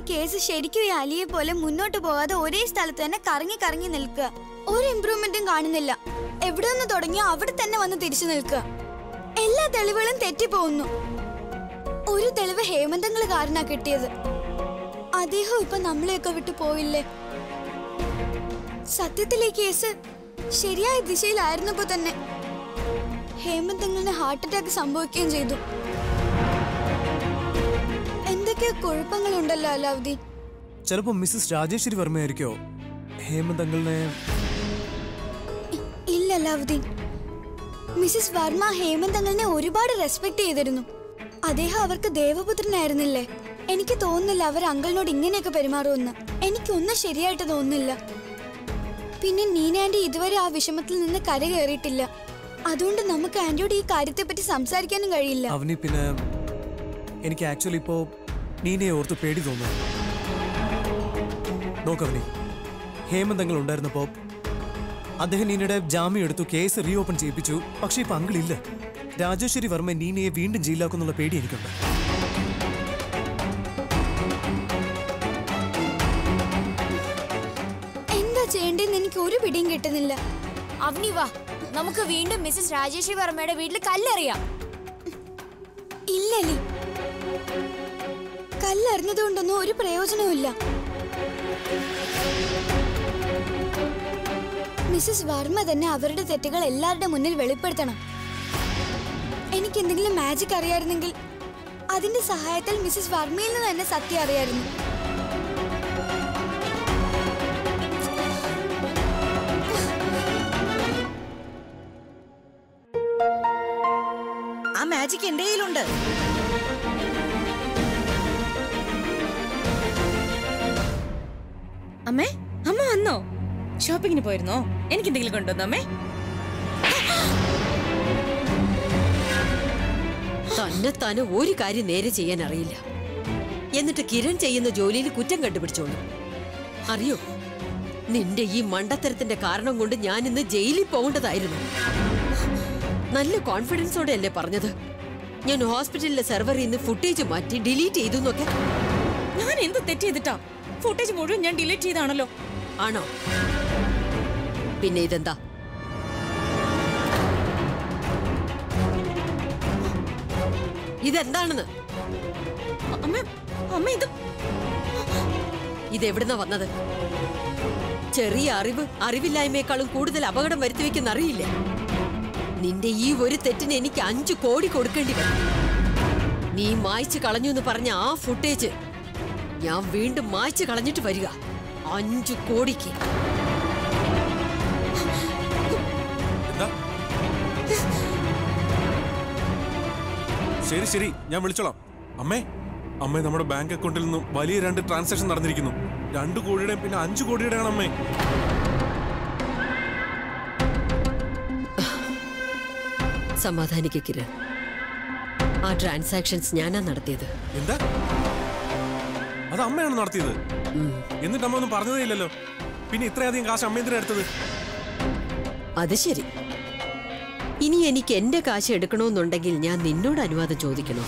Case ശരിക്കും ഈ അലിയെ പോലെ മുന്നോട്ട് പോകാതെ ഒരേ സ്ഥലത്ത് തന്നെ കറങ്ങി കറങ്ങി നിൽക്കുക ഒരു ഇമ്പ്രൂവ്മെന്റും കാണുന്നില്ല എവിടെ നിന്ന് തുടങ്ങിയോ അവിടെ തന്നെ വന്ന് തിരിച്ചു നിൽക്കുക എല്ലാ തെളിവുകളും തെറ്റിപ്പോകുന്നു ഒരു തെളിവ് ഹേമന്തങ്ങൾ കാരനാ കിട്ടിയത് അദ്ദേഹം ഇപ്പൊ നമ്മളെയൊക്കെ വിട്ടു പോയില്ലേ സത്യത്തിൽ ഈ കേസ് ശരിയായ ദിശയിലായിരുന്നപ്പോ തന്നെ ഹേമന്തങ്ങളിന് ഹാർട്ട് അറ്റാക്ക് സംഭവിക്കുകയും ചെയ്തു എന്തൊക്കെയോ കുഴപ്പങ്ങളുണ്ടല്ലോ അലാവുദ്ദീൻ ചിലപ്പോ മിസ്സസ് രാജേശ്വരി വർമ്മയായിരിക്കോ ഹേമന്തങ്ങളിനെ ഇ- ഇല്ല അലാവുദ്ദീൻ മിസ്സിസ് വർമ്മ ഹേമന്തങ്ങളിനെ ഒരുപാട് റെസ്പെക്ട് ചെയ്തിരുന്നു അദ്ദേഹം അവർക്ക് ദേവപുത്രനായിരുന്നില്ലേ എനിക്ക് തോന്നുന്നില്ല അവർ അങ്കിളിനോട് ഇങ്ങനെയൊക്കെ പെരുമാറുമെന്ന് എനിക്കൊന്നും ശരിയായിട്ട് തോന്നുന്നില്ല പിന്നെ നീന ആന്റി ഇതുവരെ ആ വിഷമത്തിൽ നിന്ന് കരകയറിയിട്ടില്ല അതുകൊണ്ട് നമുക്ക് ആന്റിയോട് ഈ കാര്യത്തെപ്പറ്റി സംസാരിക്കാനും കഴിയില്ല അവനി പിന്നെ എനിക്ക് ആക്ച്വലി ഇപ്പോ നീനയെ ഓർത്ത് പേടി തോന്നുന്നു നോക്കവനി ഹേമന്തങ്ങൾ ഉണ്ടായിരുന്നപ്പോ അദ്ദേഹം നീനയുടെ ജാമ്യം എടുത്തു കേസ് റീഓപ്പൺ ചെയ്യിപ്പിച്ചു പക്ഷെ ഇപ്പൊ അങ്കിളില്ല രാജേശ്വരി വർമ്മ നീനയെ വീണ്ടും ജയിലാക്കുന്നുള്ള പേടി എനിക്കുണ്ട് എന്താ ചെയ്യേണ്ടതെന്ന് എനിക്ക് ഒരു പിടിയും കിട്ടുന്നില്ല അവനി വാ നമുക്ക് വീണ്ടും മിസ്സസ് രാജേശ്വരി വർമ്മയുടെ വീട്ടിൽ കല്ലെറിയാം ഇല്ലലി കല്ലെറിഞ്ഞതുകൊണ്ടൊന്നും ഒരു പ്രയോജനവുമില്ല മിസ്സസ് വർമ്മ തന്നെ അവരുടെ തെറ്റുകൾ എല്ലാവരുടെ മുന്നിൽ വെളിപ്പെടുത്തണം എനിക്ക് എന്തെങ്കിലും മാജിക് അറിയായിരുന്നെങ്കിൽ അതിന്റെ സഹായത്തിൽ മിസ്സസ് വർമ്മയിൽ നിന്ന് തന്നെ സത്യം അറിയായിരുന്നു ആ മാജിക് എന്റെ കയ്യിലുണ്ട് അമ്മേ അമ്മ വന്നോ ഷോപ്പിങ്ങിന് പോയിരുന്നോ എനിക്ക് എന്തെങ്കിലും കൊണ്ടുവന്നോ അമ്മേ തന്നെ തന്നെ ഒരു കാര്യം നേരെ ചെയ്യാൻ അറിയില്ല എന്നിട്ട് കിരൺ ചെയ്യുന്ന ജോലിയിൽ കുറ്റം കണ്ടുപിടിച്ചോളൂ അറിയോ നിന്റെ ഈ മണ്ടത്തരത്തിന്റെ കാരണം കൊണ്ട് ഞാൻ ഇന്ന് ജയിലിൽ പോകേണ്ടതായിരുന്നു നല്ല കോൺഫിഡൻസോടെ അല്ലേ പറഞ്ഞത് ഞാൻ ഹോസ്പിറ്റലിലെ സെർവറിൽ നിന്ന് ഫുട്ടേജ് മാറ്റി ഡിലീറ്റ് ചെയ്തു എന്നൊക്കെ ഞാൻ എന്ത് തെറ്റ് ചെയ്തിട്ടാ ഫുട്ടേജ് മുഴുവൻ ഞാൻ ഡിലീറ്റ് ചെയ്താണല്ലോ ആണോ പിന്നെ ഇതെന്താ ഇതെന്താണെന്ന് അമ്മ അമ്മ ഇത് ഇതെവിടുന്നാ വന്നത് ചെറിയ അറിവ് അറിവില്ലായ്മയെക്കാളും കൂടുതൽ അപകടം വരുത്തി വെക്കുന്ന അറിയില്ലേ നിന്റെ ഈ ഒരു തെറ്റിന് എനിക്ക് അഞ്ചു കോടി കൊടുക്കേണ്ടി വരും നീ മായ്ച്ചു കളഞ്ഞു എന്ന് പറഞ്ഞ ആ ഫുട്ടേജ് ഞാൻ വീണ്ടും മായ്ച്ചു കളഞ്ഞിട്ട് വരിക അഞ്ചു കോടിക്ക് എന്താ ശരി ശരി ഞാൻ വിളിച്ചോളാം അമ്മേ അമ്മേ നമ്മുടെ ബാങ്ക് അക്കൗണ്ടിൽ നിന്നും വലിയ രണ്ട് ട്രാൻസാക്ഷൻ നടന്നിരിക്കുന്നു രണ്ട് കോടിയുടെയും പിന്നെ അഞ്ചു കോടിയുടെയാണ് അമ്മേ സമാധാനിക്ക് കിരൺ ആ ട്രാൻസാക്ഷൻസ് ഞാനാ നടത്തിയത് എന്താ അത് അമ്മയാണ് നടത്തിയത് എന്നിട്ട് അമ്മ ഒന്നും പറഞ്ഞതേ ഇല്ലല്ലോ പിന്നെ ഇത്രയധികം കാശ് അമ്മ എന്തിനാ എടുത്തത് അത് ശരി ഇനി എനിക്ക് എന്റെ കാശ് എടുക്കണമെന്നുണ്ടെങ്കിൽ ഞാൻ നിന്നോട് അനുവാദം ചോദിക്കണോ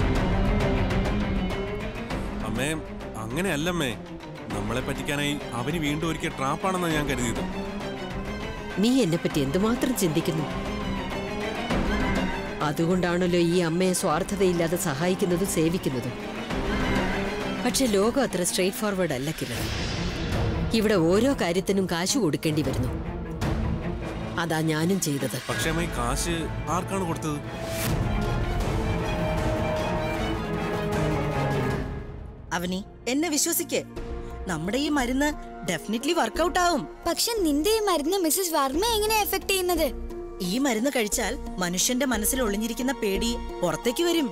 അമ്മേ അങ്ങനെയല്ലമ്മേ നമ്മളെ പറ്റിക്കാനായി അവന് വീണ്ടും ഒരിക്കൽ ട്രാപ്പാണെന്നാണ് ഞാൻ കരുതിയത് നീ എന്നെപ്പറ്റി എന്തുമാത്രം ചിന്തിക്കുന്നു അതുകൊണ്ടാണല്ലോ ഈ അമ്മയെ സ്വാർത്ഥതയില്ലാതെ സഹായിക്കുന്നതും സേവിക്കുന്നതും പക്ഷെ ലോകം അത്ര സ്ട്രെയിറ്റ് ഫോർവേഡ് അല്ല കിരൺ ഇവിടെ ഓരോ കാര്യത്തിനും കാശ് കൊടുക്കേണ്ടി വരുന്നു അതാ ഞാനും ചെയ്തത് പക്ഷേ അമ്മ ഈ കാശ് ആർക്കാണ് കൊടുത്തത് അവനി എന്നെ വിശ്വസിക്ക് നമ്മുടെ ഈ മരുന്ന് ഡെഫിനറ്റ്ലി വർക്കൗട്ട് ആവും പക്ഷെ നിന്റെ ഈ മരുന്ന് മിസ്സസ് വർമ്മ എങ്ങനെ എഫക്ട് ചെയ്യുന്നത് ഈ മരുന്ന് കഴിച്ചാൽ മനുഷ്യന്റെ മനസ്സിൽ ഒളിഞ്ഞിരിക്കുന്ന പേടി പുറത്തേക്ക് വരും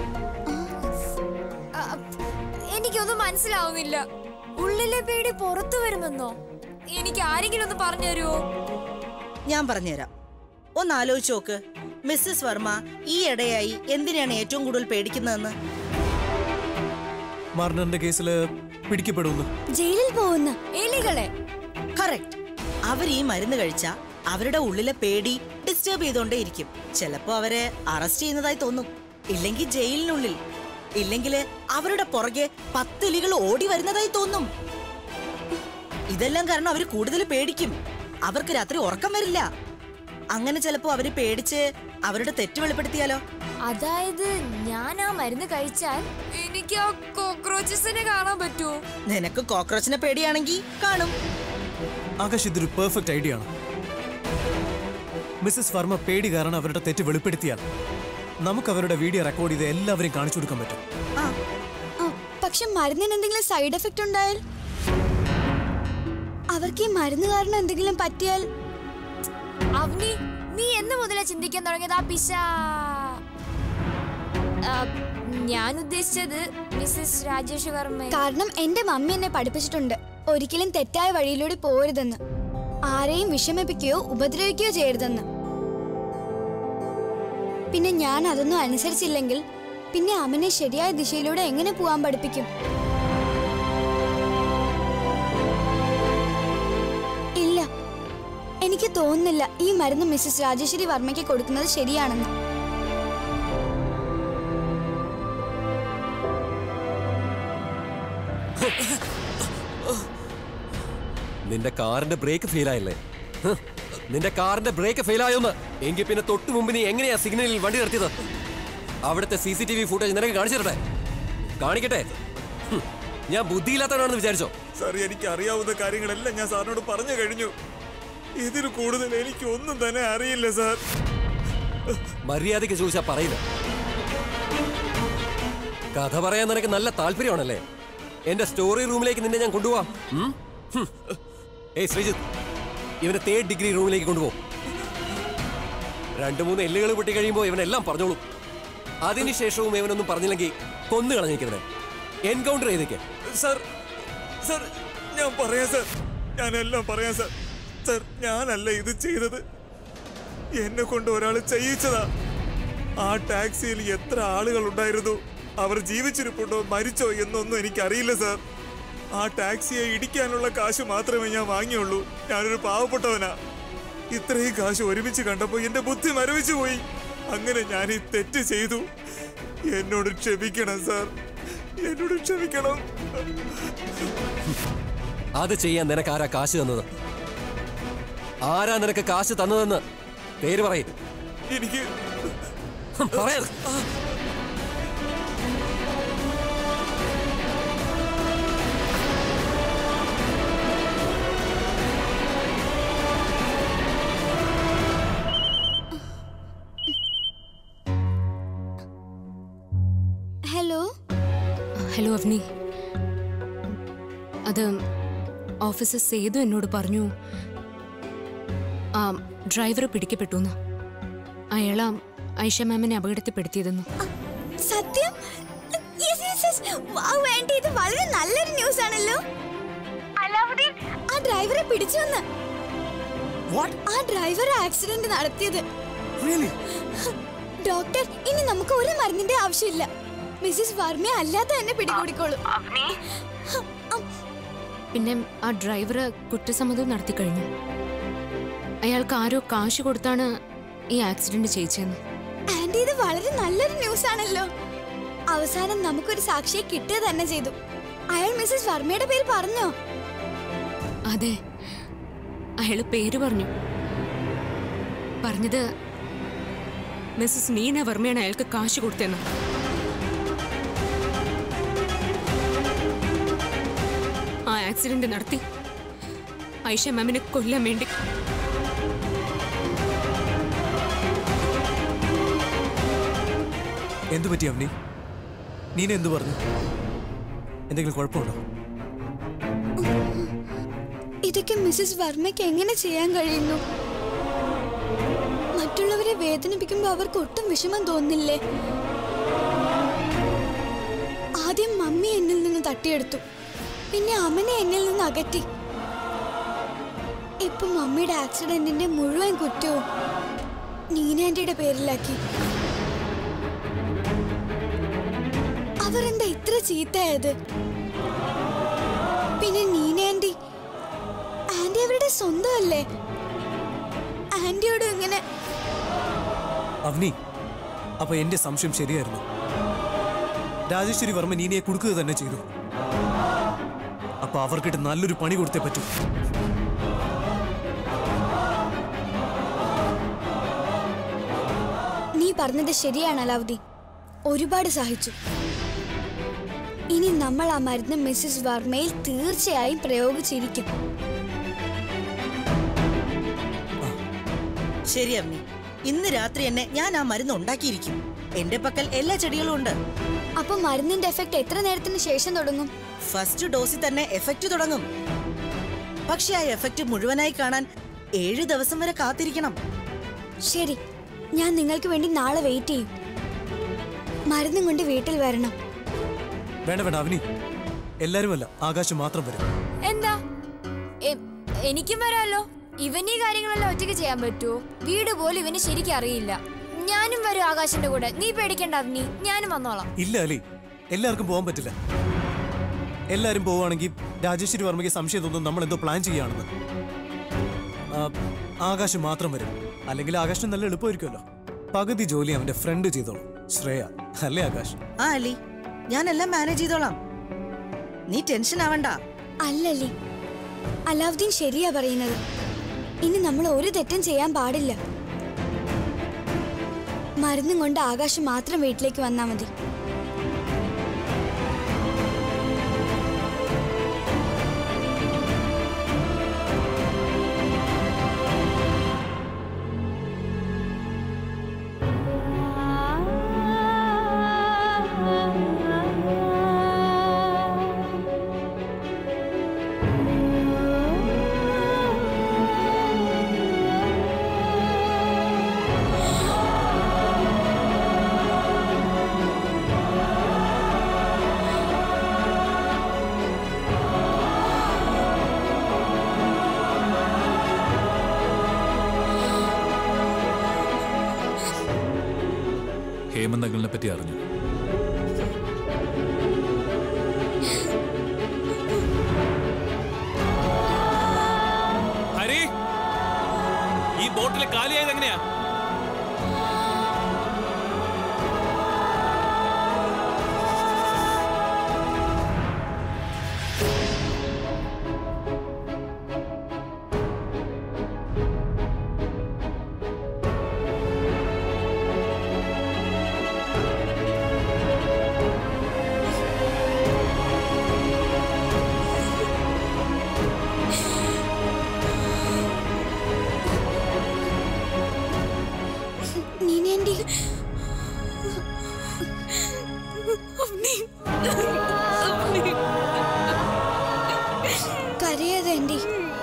എനിക്കൊന്നും മനസ്സിലാവുന്നില്ല ഉള്ളിലെ പേടി പുറത്തു വരുമെന്നോ എനിക്ക് ആരെങ്കിലും ഒന്ന് പറഞ്ഞു തരുമോ ഞാൻ പറഞ്ഞുതരാം ഒന്ന് ആലോചിച്ച് നോക്ക് മിസ്സസ് വർമ്മ ഈ ഇടയായി എന്തിനാണ് ഏറ്റവും കൂടുതൽ പേടിക്കുന്നതെന്ന് മർണറിന്റെ കേസിൽ പിടിക്കപ്പെടുന്നു ജയിലിൽ പോകുന്ന എലികളെ കറക്റ്റ് അവർ ഈ മരുന്ന് കഴിച്ച അവരുടെ ഉള്ളിലെ പേടി ഡിസ്റ്റർബ് ചെയ്തോണ്ടേയിരിക്കും ചിലപ്പോ അവരെ അറസ്റ്റ് ചെയ്യുന്നതായി തോന്നും ഇല്ലെങ്കിൽ ജയിലിനുള്ളിൽ ഇല്ലെങ്കില് അവരുടെ പുറകെ പത്തെലികൾ ഓടി വരുന്നതായി തോന്നും ഇതെല്ലാം കാരണം അവര് കൂടുതൽ പേടിക്കും അവർക്ക് രാത്രി ഉറക്കം വരില്ല അങ്ങനെ ചിലപ്പോ അവര് പേടിച്ച് അവരുടെ തെറ്റ് വെളിപ്പെടുത്തിയാലോ അതായത് ഞാൻ ആ മരുന്ന് കഴിച്ചാൽ എനിക്ക് ആ കോക്രോച്ചസിനെ കാണാൻ പറ്റുമോ നിനക്ക് കോക്രോച്ചിനെ പേടിയാണെങ്കിൽ കാണും ആകാശ് ഇതൊരു പെർഫെക്റ്റ് ഐഡിയ ആണ് മിസ്സസ് വർമ്മ പേടി കാരണം അവരുടെ തെറ്റ് വെളിപ്പെടുത്തിയാൽ നമുക്ക് അവരുടെ വീഡിയോ റെക്കോർഡ് ചെയ്ത് എല്ലാവരെയും കാണിച്ചു കൊടുക്കാൻ പറ്റും ആ ആ, പക്ഷെ മരുന്നിന് എന്തെങ്കിലും സൈഡ് എഫക്റ്റ് ഉണ്ടായാൽ അവർക്ക് ഈ മരുന്ന് കാരണം എന്തെങ്കിലും പറ്റിയാൽ അവനി നീ എന്ന് മുതലാ ചിന്തിക്കാൻ തുടങ്ങിയത് ആ പിശ ആ, ഞാൻ ഉദ്ദേശിച്ചത് മിസ്സസ് രാജേഷ് വർമ്മ കാരണം എന്റെ മമ്മി എന്നെ പഠിപ്പിച്ചിട്ടുണ്ട് ഒരിക്കലും തെറ്റായ വഴിയിലൂടെ പോരുതെന്ന് ആരെയും വിഷമിപ്പിക്കുകയോ ഉപദ്രവിക്കുകയോ ചെയ്യരുതെന്ന് പിന്നെ ഞാൻ അതൊന്നും അനുസരിച്ചില്ലെങ്കിൽ പിന്നെ അമ്മനെ ശരിയായ ദിശയിലൂടെ എങ്ങനെ പോവാൻ പഠിപ്പിക്കും ഇല്ല എനിക്ക് തോന്നുന്നില്ല ഈ മരുന്ന് മിസ്സസ് രാജേശ്വരി വർമ്മയ്ക്ക് കൊടുക്കുന്നത് ശരിയാണെന്ന് നിന്റെ കാറിന്റെ ബ്രേക്ക് ഫെയിലായല്ലേ ഹ്, നിന്റെ കാറിന്റെ ബ്രേക്ക് ഫെയിലായോന്ന് എങ്കിൽ പിന്നെ തൊട്ടു മുമ്പ് നീ എങ്ങനെയാ സിഗ്നലിൽ വണ്ടി നിർത്തിയത് അവിടുത്തെ C C T V footage നിനക്ക് കാണിച്ചു തരട്ടെ കാണിക്കട്ടെ ഹ്, ഞാൻ ബുദ്ധിയില്ലാത്തവനാണെന്ന് വിചാരിച്ചോ സാർ എനിക്ക് അറിയാവുന്ന കാര്യങ്ങളെല്ലാം ഞാൻ സാറിനോട് പറഞ്ഞു കഴിഞ്ഞു ഇതിൽ കൂടുതൽ എനിക്ക് ഒന്നും തന്നെ അറിയില്ല സാർ മര്യാദയ്ക്ക് ചോദിച്ചാ പറയില്ല കഥ പറയാൻ നിനക്ക് നല്ല താല്പര്യമാണല്ലേ എന്റെ സ്റ്റോറി റൂമിലേക്ക് നിന്നെ ഞാൻ കൊണ്ടുപോവാം ഉം? ഹും. ഏയ് ശ്രീജിത്ത് ഇവനെ തേർഡ് ഡിഗ്രി റൂമിലേക്ക് കൊണ്ടുപോകും രണ്ടു മൂന്ന് എല്ലുകൾ പൊട്ടി കഴിയുമ്പോൾ ഇവനെല്ലാം പറഞ്ഞോളും അതിനുശേഷവും ഇവനൊന്നും പറഞ്ഞില്ലെങ്കിൽ കൊന്നു കളഞ്ഞേക്കവനെ എൻകൗണ്ടർ ചെയ്തേക്ക് സാർ സാർ ഞാൻ പറയാം സാർ ഞാനെല്ലാം പറയാം സാർ സാർ ഞാനല്ല ഇത് ചെയ്തത് എന്നെ കൊണ്ട് ഒരാൾ ചെയ്യിച്ചതാ ആ ടാക്സിയിൽ എത്ര ആളുകൾ ഉണ്ടായിരുന്നു അവർ ജീവിച്ചിരിപ്പുണ്ടോ മരിച്ചോ എന്നൊന്നും എനിക്കറിയില്ല സാർ ആ ടാക്സിയെ ഇടിക്കാനുള്ള കാശ് മാത്രമേ ഞാൻ വാങ്ങിയുള്ളൂ ഞാനൊരു പാവപ്പെട്ടവനാ ഇത്രയും കാശ് ഒരുമിച്ച് കണ്ടപ്പോൾ എന്റെ ബുദ്ധി മരവിച്ചു പോയി അങ്ങനെ ഞാൻ ഈ തെറ്റ് ചെയ്തു എന്നോട് ക്ഷമിക്കണം സാർ എന്നോട് ക്ഷമിക്കണം അത് ചെയ്യാൻ നിനക്ക് ആരാ കാശ് തന്നത് ആരാ നിനക്ക് കാശ് തന്നതെന്ന് പേര് പറയും എനിക്ക് പറയാ ഹലോ ഹലോ അവനി അത് ഓഫീസർ സേതു എന്നോട് പറഞ്ഞു ആ ഡ്രൈവർ പിടിക്കപ്പെട്ടു എന്ന് അയാളാ ഐഷ മാമിനെ അപകടത്തിൽപ്പെടുത്തിയതെന്ന് സത്യം Yes, yes, yes. Wow, aunty, ഇത് വളരെ നല്ലൊരു ന്യൂസ് ആണല്ലോ അലാവുദ്ദീൻ ആ ഡ്രൈവറെ പിടിച്ചു വന്ന് ആ ഡ്രൈവർ ആക്സിഡന്റ് നടത്തിയത് ഡോക്ടർ ഇനി നമുക്ക് ഒരു മരുന്നിന്റെ ആവശ്യമില്ല മിസ്സിസ് വർമ്മയെ അല്ലാതെ തന്നെ പിടികൂടിക്കോളൂ പിന്നെ ആ ഡ്രൈവർ കുറ്റസമ്മതവും നടത്തി കഴിഞ്ഞു അയാൾക്ക് ആരോ കാശ് കൊടുത്താണ് ഈ ആക്സിഡന്റ് ചെയ്യിച്ചതെന്ന് ആന്റി ഇത് വളരെ നല്ലൊരു ന്യൂസ് ആണല്ലോ അവസാനം നമുക്കൊരു സാക്ഷിയെ കിട്ടുക തന്നെ ചെയ്തു അയാൾ മിസ്സിസ് വർമ്മയുടെ പേര് പറഞ്ഞോ അതെ അയാള് പേര് പറഞ്ഞു പറഞ്ഞത് മിസ്സസ് നീന വർമ്മയാണ് അയാൾക്ക് കാശ് കൊടുത്തെന്ന് ആ ആക്സിഡന്റ് നടത്തി ഐഷ മാമിനെ കൊല്ലാൻ വേണ്ടി എന്തു പറ്റി അവനി നീന എന്തു പറഞ്ഞു എന്തെങ്കിലും കുഴപ്പമുണ്ടോ ഇതൊക്കെ മിസ്സിസ് വർമ്മയ്ക്ക് എങ്ങനെ ചെയ്യാൻ കഴിയുന്നു മറ്റുള്ളവരെ വേദനിപ്പിക്കുമ്പോൾ അവർക്ക് ഒട്ടും വിഷമം തോന്നില്ലേ ആദ്യം മമ്മി എന്നിൽ നിന്ന് തട്ടിയെടുത്തു പിന്നെ അമ്മനെ എന്നിൽ നിന്ന് അകറ്റി ഇപ്പൊ മമ്മിയുടെ ആക്സിഡന്റിന്റെ മുഴുവൻ കുറ്റവും നീനാന്റിയുടെ പേരിലാക്കി അവരെന്താ ഇത്ര ചീത്തയായത് പിന്നെ നീനാന്റി ആന്റി അവരുടെ സ്വന്തമല്ലേ ആന്റിയോട് ഇങ്ങനെ അവനി അപ്പൊ എന്റെ സംശയം ശരിയായിരുന്നു രാജേശ്വരി വർമ്മ നീനയെ കൊടുക്കുക തന്നെ ചെയ്തു അപ്പൊ അവർക്കിട്ട് നല്ലൊരു പണി കൊടുത്തേ പറ്റൂ നീ പറഞ്ഞത് ശരിയാണ് അലാവുദ്ദീൻ ഒരുപാട് സഹിച്ചു ഇനി നമ്മൾ ആ മരുന്ന് മിസ്സിസ് വർമ്മയിൽ തീർച്ചയായും പ്രയോഗിച്ചിരിക്കും ശരി അമ്മി ഇന്ന് രാത്രി തന്നെ ഞാൻ ആ മരുന്ന് ഉണ്ടാക്കിയിരിക്കും എന്റെ പക്കൽ എല്ലാ ചെടികളും ഉണ്ട് അപ്പൊ മരുന്നിന്റെ എഫക്ട് എത്ര നേരത്തിന് ശേഷം തുടങ്ങും ഫസ്റ്റ് ഡോസിൽ തന്നെ എഫക്റ്റ് തുടങ്ങും പക്ഷെ ആ എഫക്റ്റ് മുഴുവനായി കാണാൻ ഏഴ് ദിവസം വരെ കാത്തിരിക്കണം ശരി ഞാൻ നിങ്ങൾക്ക് വേണ്ടി നാളെ വെയിറ്റ് ചെയ്യും മരുന്നും കൊണ്ട് വീട്ടിൽ വരണം വേണ്ട വേണ്ട അവനി എല്ലാരുമല്ല ആകാശം മാത്രം വരും എന്താ എ- എനിക്കും വരാമല്ലോ ഇവൻ ഈ കാര്യങ്ങളെല്ലാം ഒറ്റയ്ക്ക് ചെയ്യാൻ പറ്റുമോ വീട് പോലും ഇവന് ശരിക്കും അറിയില്ല ഞാനും വരും ആകാശിന്റെ കൂടെ നീ പേടിക്കണ്ട അവനി ഞാനും വന്നോളാം ഇല്ല അലി എല്ലാവർക്കും പോകാൻ പറ്റില്ല എല്ലാരും പോവുകയാണെങ്കിൽ രാജേശ്വരി വർമ്മയ്ക്ക് സംശയം തോന്നും നമ്മൾ എന്തോ പ്ലാൻ ചെയ്യുകയാണെന്ന് ആ, ആകാശ് മാത്രം വരും അല്ലെങ്കിൽ ആകാശിന് നല്ല എളുപ്പമായിരിക്കുമല്ലോ പകുതി ജോലി അവന്റെ ഫ്രണ്ട് ചെയ്തോളും ശ്രേയ അല്ലേ ആകാശ് ആ അലി ഞാനെല്ലാം മാനേജ് ചെയ്തോളാം നീ ടെൻഷൻ ആവണ്ട അല്ലല്ലേ അലാവുദ്ദീൻ ശരിയാ പറയുന്നത് ഇനി നമ്മൾ ഒരു തെറ്റും ചെയ്യാൻ പാടില്ല മരുന്നും കൊണ്ട് ആകാശം മാത്രം വീട്ടിലേക്ക് വന്നാ മതി ഹേമന്തങ്ങളിനെ പറ്റി അറിഞ്ഞു ഹരി ഈ ബോട്ടിൽ കാലിയായത് എങ്ങനെയാ നീനേണ്ടി കരയാതേണ്ടി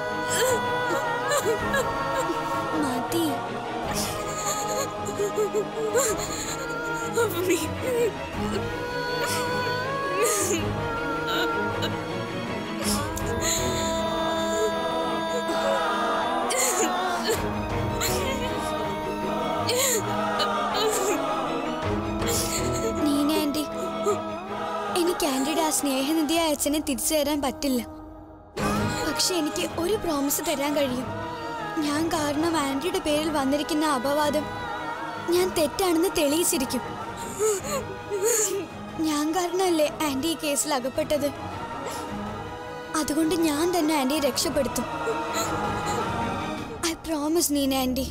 മതി നീന ആന്റി എനിക്ക് ആന്റിയുടെ ആ സ്നേഹനിധിയായ അച്ഛനെ തിരിച്ചു തരാൻ പറ്റില്ല പക്ഷെ എനിക്ക് ഒരു പ്രോമിസ് തരാൻ കഴിയും ഞാൻ കാരണം ആന്റിയുടെ പേരിൽ വന്നിരിക്കുന്ന അപവാദം ഞാൻ തെറ്റാണെന്ന് തെളിയിച്ചിരിക്കും ഞാൻ കാരണമല്ലേ ആന്റി ഈ കേസിൽ അകപ്പെട്ടത് അതുകൊണ്ട് ഞാൻ തന്നെ ആന്റിയെ രക്ഷപ്പെടുത്തും ഐ പ്രോമിസ് നീന ആന്റി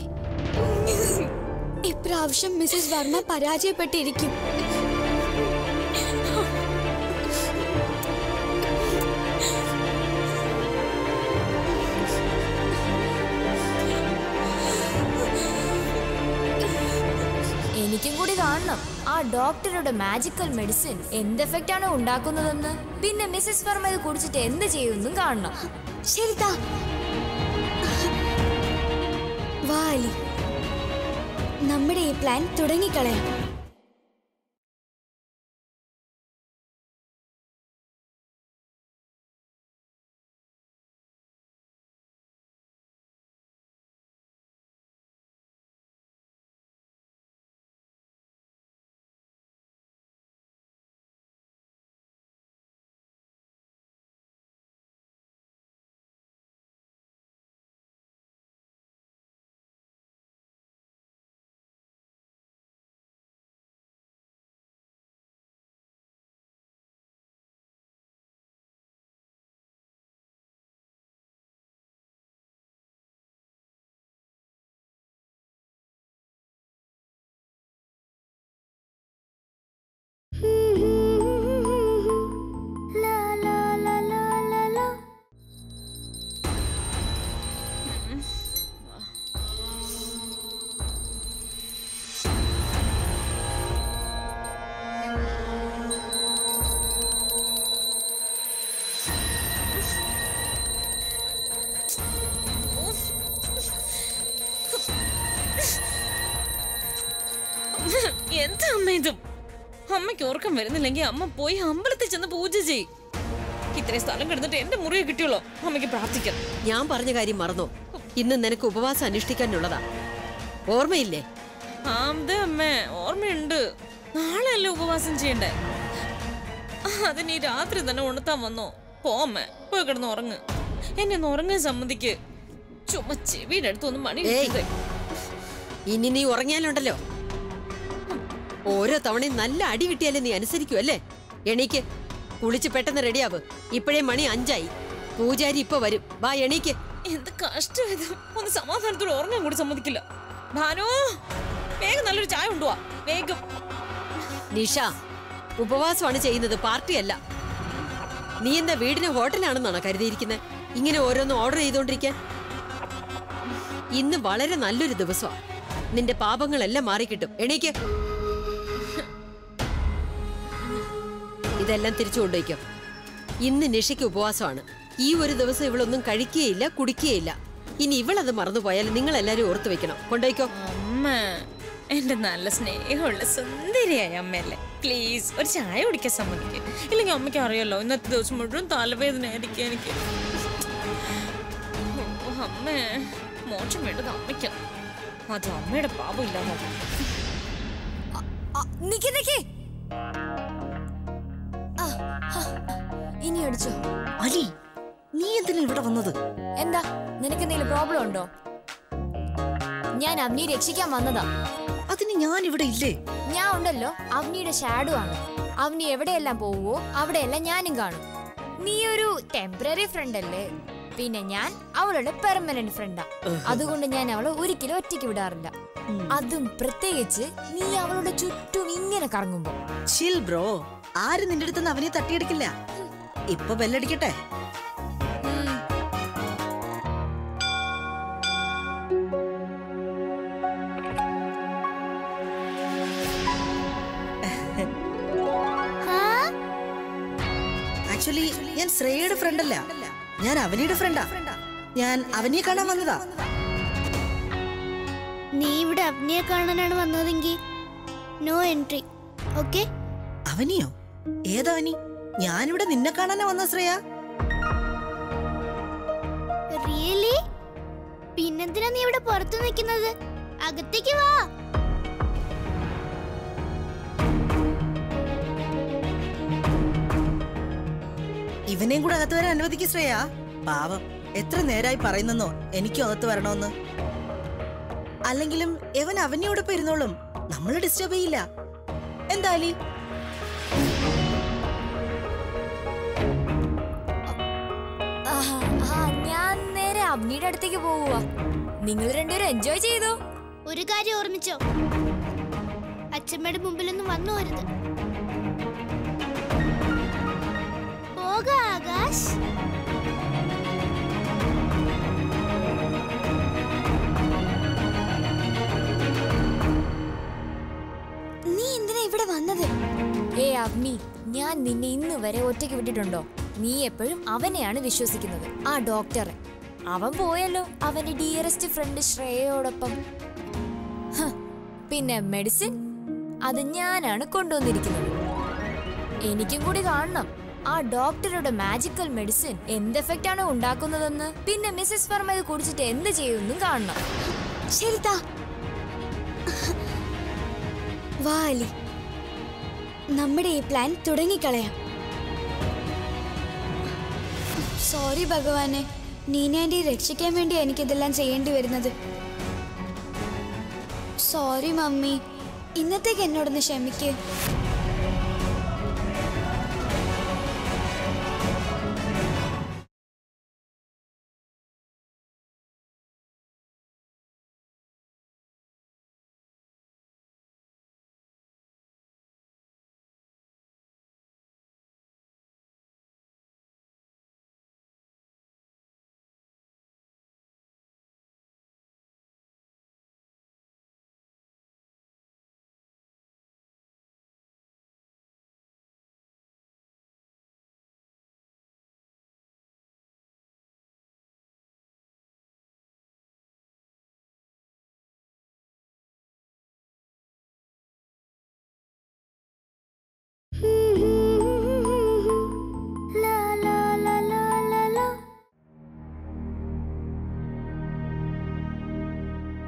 ഇപ്രാവശ്യം മിസ്സസ് വർമ്മ പരാജയപ്പെട്ടിരിക്കും എനിക്കും കൂടി കാണണം ആ ഡോക്ടറുടെ മാജിക്കൽ മെഡിസിൻ എന്ത് എഫക്റ്റ് ആണ് ഉണ്ടാക്കുന്നതെന്ന് പിന്നെ മിസ്സസ് വർമ്മ ഇത് കുടിച്ചിട്ട് എന്ത് ചെയ്യുമെന്നും കാണണം ശരിതാ വാലി നമ്മുടെ ഈ പ്ലാൻ തുടങ്ങിക്കളയാം എന്താ അമ്മ ഇതും അമ്മയ്ക്ക് ഉറക്കം വരുന്നില്ലെങ്കിൽ അമ്മ പോയി അമ്പലത്തിൽ ചെന്ന് പൂജ ചെയ് ഇത്രയും സ്ഥലം കിടന്നിട്ട് എന്റെ മുറിയെ കിട്ടിയുള്ളൂ അമ്മയ്ക്ക് പ്രാർത്ഥിക്കാം ഞാൻ പറഞ്ഞ കാര്യം മറന്നോ ഇന്ന് നിനക്ക് ഉപവാസം അനുഷ്ഠിക്കാനുള്ളതാ ഓർമ്മയില്ലേ ആ അതെ അമ്മേ ഓർമ്മയുണ്ട് നാളെ അല്ലേ ഉപവാസം ചെയ്യണ്ടേ ആ, അതിന് ഈ രാത്രി തന്നെ ഉണർത്താൻ വന്നോ പോ അമ്മേ പോയി കിടന്ന് ഉറങ്ങ് എന്നെ ഒന്ന് ഉറങ്ങാൻ സമ്മതിക്ക് ചുമ്മാ ചെവിയുടെ അടുത്തൊന്നും മണി ഏയ്. കിട്ടരുത്. ഇനി നീ ഉറങ്ങിയാലുണ്ടല്ലോ ഓരോ തവണയും നല്ല അടി കിട്ടിയാലേ നീ അനുസരിക്കൂ അല്ലേ എണീക്ക് കുളിച്ച് പെട്ടെന്ന് റെഡിയാവ് ഇപ്പോഴേ മണി അഞ്ചായി പൂജാരി ഇപ്പൊ വരും വാ എണീക്ക് എന്ത് കഷ്ടം ഇത് ഒന്ന് സമാധാനത്തോടെ ഉറങ്ങാൻ കൂടി സമ്മതിക്കില്ല ഭാനു വേഗം നല്ലൊരു ചായ കൊണ്ടുവാ വേഗം നിഷ ഉപവാസമാണ് ചെയ്യുന്നത് പാർട്ടിയല്ല നീ എന്താ വീടിന് ഹോട്ടലാണെന്നാണോ കരുതിയിരിക്കുന്നത് ഇങ്ങനെ ഓരോന്ന് ഓർഡർ ചെയ്തോണ്ടിരിക്കാൻ ഇന്ന് വളരെ നല്ലൊരു ദിവസമാണ് നിന്റെ പാപങ്ങളെല്ലാം മാറിക്കിട്ടും എണീക്ക് ഇതെല്ലാം തിരിച്ചു കൊണ്ടുവയ്ക്കോ ഇന്ന് നിഷയ്ക്ക് ഉപവാസമാണ് ഈ ഒരു ദിവസം ഇവളൊന്നും കഴിക്കുകയില്ല കുടിക്കുകയില്ല ഇനി ഇവളത് മറന്നുപോയാൽ നിങ്ങൾ എല്ലാരും ഓർത്തു വെക്കണം കൊണ്ടുപോയിക്കോ അമ്മ എന്റെ നല്ല സ്നേഹമുള്ള സുന്ദരിയായ അമ്മയല്ലേ പ്ലീസ് ഒരു ചായ കുടിക്കാൻ സമ്മതിക്ക് ഇല്ലെങ്കിൽ അമ്മയ്ക്ക് അറിയാലോ ഇന്നത്തെ ദിവസം മുഴുവൻ തലവേദന ആയിരിക്കും എനിക്ക് ഓ, അമ്മേ മോശം വേണ്ടത് അമ്മയ്ക്ക് അത് അമ്മയുടെ പാപം ഇല്ലാതെ ആ, നിക്ക് നിക്ക് ആ, ആ, ഇനി അടിച്ചോ അലി നീ എന്തിനാ ഇവിടെ വന്നത് എന്താ നിനക്ക് എന്തെങ്കിലും പ്രോബ്ലം ഉണ്ടോ ഞാൻ അവനെ രക്ഷിക്കാൻ വന്നതാ അതിന് ഞാൻ ഇവിടെ ഇല്ലേ ഞാൻ ഉണ്ടല്ലോ അവനിയുടെ ഷാഡോ ആണ് അവനി എവിടെയെല്ലാം പോവോ അവിടെയെല്ലാം ഞാനും കാണും നീ ഒരു ടെമ്പററി ഫ്രണ്ട് അല്ലേ പിന്നെ ഞാൻ അവളുടെ പെർമനന്റ് ഫ്രണ്ടാ അതുകൊണ്ട് ഞാൻ അവളെ ഒരിക്കലും ഒറ്റയ്ക്ക് വിടാറില്ല അതും പ്രത്യേകിച്ച് നീ അവളുടെ ചുറ്റും ഇങ്ങനെ കറങ്ങുമ്പോ ചിൽ ബ്രോ ആരും നിന്റെ അടുത്ത് അവനെ തട്ടിയെടുക്കില്ല ഇപ്പൊ ബെല്ലടിക്കട്ടെ ഉം. ആക്ച്വലി ഞാൻ ശ്രേയയുടെ ഫ്രണ്ട് അല്ല ഞാൻ അവനിയുടെ ഫ്രണ്ടാ ഞാൻ അവനെ കാണാൻ വന്നതാ നീ ഇവിടെ അഗ്നിയെ കാണാനാണ് വന്നതെങ്കിൽ നോ എൻട്രി ഓക്കെ അവനിയോ ഏതാ അവനി ഞാനിവിടെ നിന്നെ കാണാനാ വന്ന ശ്രേയ റിയലി പിന്നെന്തിനാ നീ ഇവിടെ പുറത്തു നിൽക്കുന്നത് അകത്തേക്ക് വാ ഇവനെയും കൂടെ അകത്ത് വരാൻ അനുവദിക്കും ശ്രേയ പാവം എത്ര നേരായി പറയുന്നെന്നോ എനിക്കും അകത്ത് വരണമെന്ന് അല്ലെങ്കിലും ഇവൻ അവനോടൊപ്പം ഇരുന്നോളും നമ്മൾ ഡിസ്റ്റർബ് ചെയ്യില്ല എന്താ അലി ആഹാ, ആ, ഞാൻ നേരെ അവനിയുടെ അടുത്തേക്ക് പോവുക നിങ്ങൾ രണ്ടുപേരും എൻജോയ് ചെയ്തോ ഒരു കാര്യം ഓർമ്മിച്ചോ അച്ഛമ്മയുടെ മുമ്പിലൊന്നും വന്നു വരുത് പോക ആകാശ് നീ എന്തിനാ ഇവിടെ വന്നത് ഏ അവനി ഞാൻ നിന്നെ ഇന്ന് വരെ ഒറ്റയ്ക്ക് വിട്ടിട്ടുണ്ടോ നീ എപ്പോഴും അവനെയാണ് വിശ്വസിക്കുന്നത് ആ ഡോക്ടറെ അവൻ പോയല്ലോ അവന്റെ ഡിയറസ്റ്റ് ഫ്രണ്ട് ശ്രേയയോടൊപ്പം ഹ, പിന്നെ മെഡിസിൻ അത് ഞാനാണ് കൊണ്ടുവന്നിരിക്കുന്നത് എനിക്കും കൂടി കാണണം ആ ഡോക്ടറുടെ മാജിക്കൽ മെഡിസിൻ എന്ത് എഫക്റ്റ് ആണ് ഉണ്ടാക്കുന്നതെന്ന് പിന്നെ മിസ്സസ് വർമ്മ ഇത് കുടിച്ചിട്ട് എന്ത് ചെയ്യുമെന്നും കാണണം ശരി താ വാ അലി നമ്മുടെ ഈ പ്ലാൻ തുടങ്ങിക്കളയാം സോറി ഭഗവാനെ നീന ആൻറ്റി രക്ഷിക്കാൻ വേണ്ടി എനിക്കിതെല്ലാം ചെയ്യേണ്ടി വരുന്നത് സോറി മമ്മി ഇന്നത്തേക്ക് എന്നോടൊന്ന് ക്ഷമിക്ക്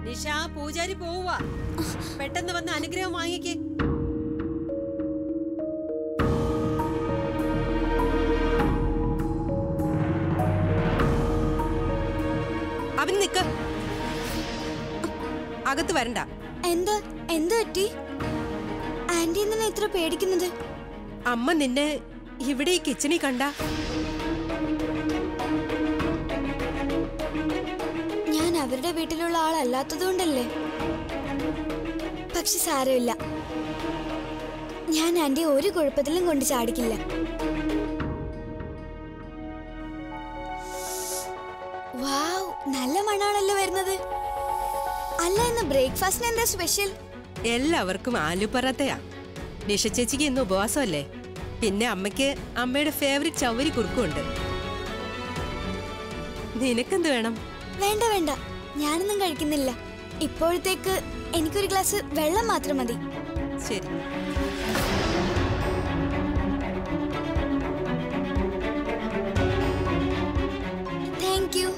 നിഷ പൂജാരി പോവുക പെട്ടെന്ന് വന്ന് അനുഗ്രഹം വാങ്ങിക്കേ അവൻ നിക്ക അകത്ത് വരണ്ട എന്താ എന്ത് പറ്റി ആന്റി എന്തിനാ ഇത്ര പേടിക്കുന്നത് അമ്മ നിന്നെ ഇവിടെ ഈ കിച്ചണിൽ കണ്ട ഞാൻ അവരുടെ വീട്ടിലുള്ള ആളല്ലാത്തതുകൊണ്ടല്ലേ പക്ഷെ സാരമില്ല ഞാൻ ആന്റി ഒരു കുഴപ്പത്തിലും കൊണ്ട് ചാടിക്കില്ല വാവ് നല്ല മണാണല്ലോ വരുന്നത് അല്ല ഇന്ന് ബ്രേക്ക്ഫാസ്റ്റിന് എന്താ സ്പെഷ്യൽ എല്ലാവർക്കും ആലു പറാത്തയാ നിഷ ചേച്ചിക്ക് ഇന്ന് ഉപവാസമല്ലേ പിന്നെ അമ്മയ്ക്ക് അമ്മയുടെ ഫേവറിറ്റ് ചവരി കുറുക്കുണ്ട് നിനക്കെന്ത് വേണം വേണ്ട വേണ്ട ഞാനൊന്നും കഴിക്കുന്നില്ല ഇപ്പോഴത്തേക്ക് എനിക്കൊരു ഗ്ലാസ് വെള്ളം മാത്രം മതി ശരി thank you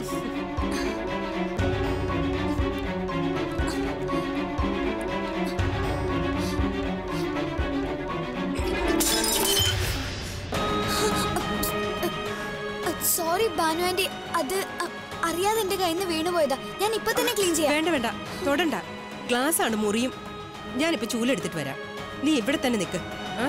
sorry Banu aunty അത് അ, അറിയാതെ എന്റെ കയ്യിൽ നിന്ന് വീണുപോയതാ ഞാൻ ഇപ്പൊ തന്നെ ക്ലീൻ ചെയ്യാം വേണ്ട വേണ്ട തൊടണ്ട ഗ്ലാസ് ആണ് മുറിയും ഞാനിപ്പോ ചൂലെടുത്തിട്ട് വരാം നീ ഇവിടെ തന്നെ നിക്ക് ആ?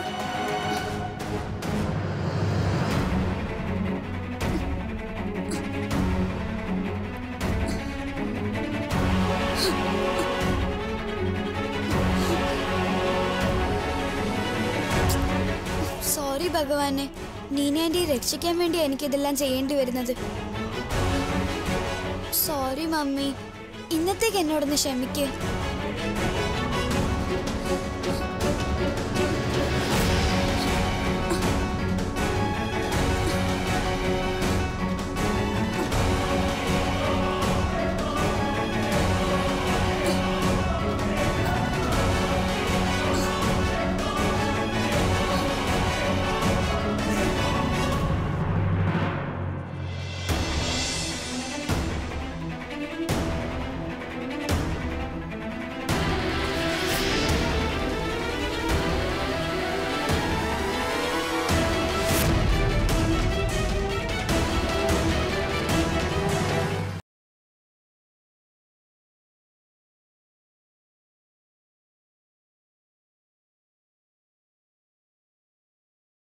സോറി ഭഗവാനെ നീന ആന്റി രക്ഷിക്കാൻ വേണ്ടി എനിക്കിതെല്ലാം ചെയ്യേണ്ടി വരുന്നത് സോറി മമ്മി ഇന്നത്തേക്ക് എന്നോടൊന്ന് ക്ഷമിക്ക്